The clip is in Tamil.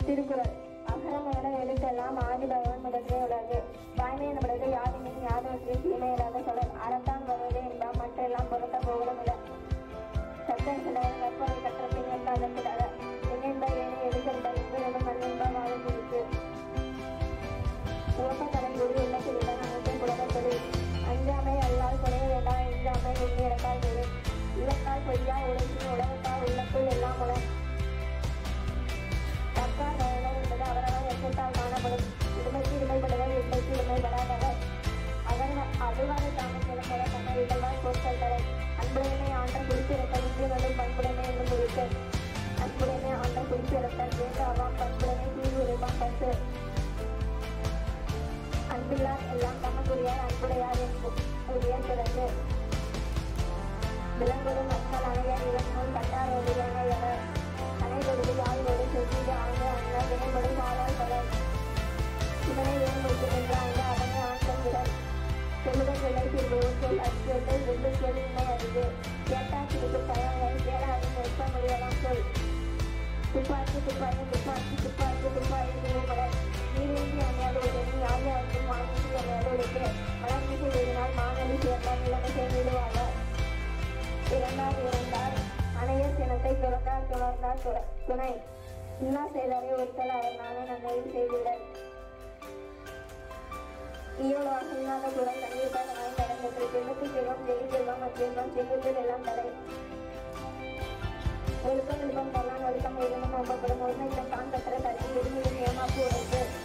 திருக்குறள் அகர முதல எழுத்தெல்லாம் ஆதி பகவன் முதற்றே உலகு வாய்மை எனப்படுவது யாருமே யாதவற்றையும் தீமையில்லாத சொல் அறத்தான் வருவது என்பாம் மற்றெல்லாம் பொருத்த போவதுமில்லை சத்தம் சிலர் கற்பனை கற்ற பின் என்பாதன் சிலர் என்னென்ப ஏனை எழுதென்ப என்பதும் மண்ணென்ப வாழும் குறித்து ஓட்டக்கடை குரு இல்லத்திலுடன் அமைப்பை புலவர் தொழில் அஞ்சாமை அல்லால் குறைய வேண்டாம் எஞ்சாமை உண்மையிடக்கால் வீடு இல்லக்கால் பொய்யா உழைப்பின் உலகத்தால் உள்ளத்துள் எல்லாம் உலகம் தக்கார் வேலை என்பது அவரவர் எச்சத்தால் காணப்படும் இடுமைக்கு இடுமைப்படுவர் இன்மைக்கு இடுமைப்படாதவர் அவர் அதுவரை தாமஸ் இளம்பட தன்னை இதழ்வாய் பொருட்கள் தரை அன்புடைமை ஆண்ட குறிப்பிடத்தல் இன்றுகளும் பண்புடைமை என்னும் குறித்து அன்புடைமை ஆண்ட குறிப்பிடத்தல் வேண்டாவாம் பண்புடைமை தீர்வு உரைப்பான் பசு அன்பில்லார் எல்லாம் தமக்குரியார் அன்புடையார் என்பும் உரிய பிறகு விலங்குகளும் மக்கள் அனைவர் இவன் நூல் கட்டார் ஒளியவர் அனைவரது யாழ்வோடு செவ்விது ஆழ்ந்த அண்ண வினைபடும் வாழால் பலர் இவனை வேண்முடித்து நின்ற ஆழ்ந்த அவனை ஆண்டம் விடல் சொல்லுதல் விலை தீர்வு சொல் அச்சொல்லை வெள்ளு சொல் உண்மை அறிவு கேட்டா சிறிது பயங்கள் கேளாது நிற்க முடியலாம் சொல் துப்பாக்கி துப்பாக்கி துப்பாக்கி துப்பாக்கி துப்பாக்கி திருமலர் நீரேந்தி அணியாது உடனே யார் யாருக்கும் வாங்கி அணியாது உடைத்து மலர் மீது எழுதினால் மாணவி சேர்ந்தால் நிலைமை சேர்ந்துடுவார்கள் இறந்தார் இறந்தார் அணையர் சினத்தை துறந்தார் துணர்ந்தார் துற- துணை இன்னா செய்தாரே ஒருத்தல் அவர் நானே நன்மையில் செய்துள்ளேன் ஈயோடு இல்லாத குரல் தண்ணீர் நாய் நடந்தது செல்வத்து செல்வம் ஜெய் செல்வம் அச்செல்வம் செல்வத்தில் எல்லாம் தலை ஒழுக்கம் விருப்பம் தரலாம் ஒழுக்கம் எழுதும் நம்பப்படும் ஒருமை தான் கற்ற கல்வி விரும்பி ஏமாப்பு உழைப்பு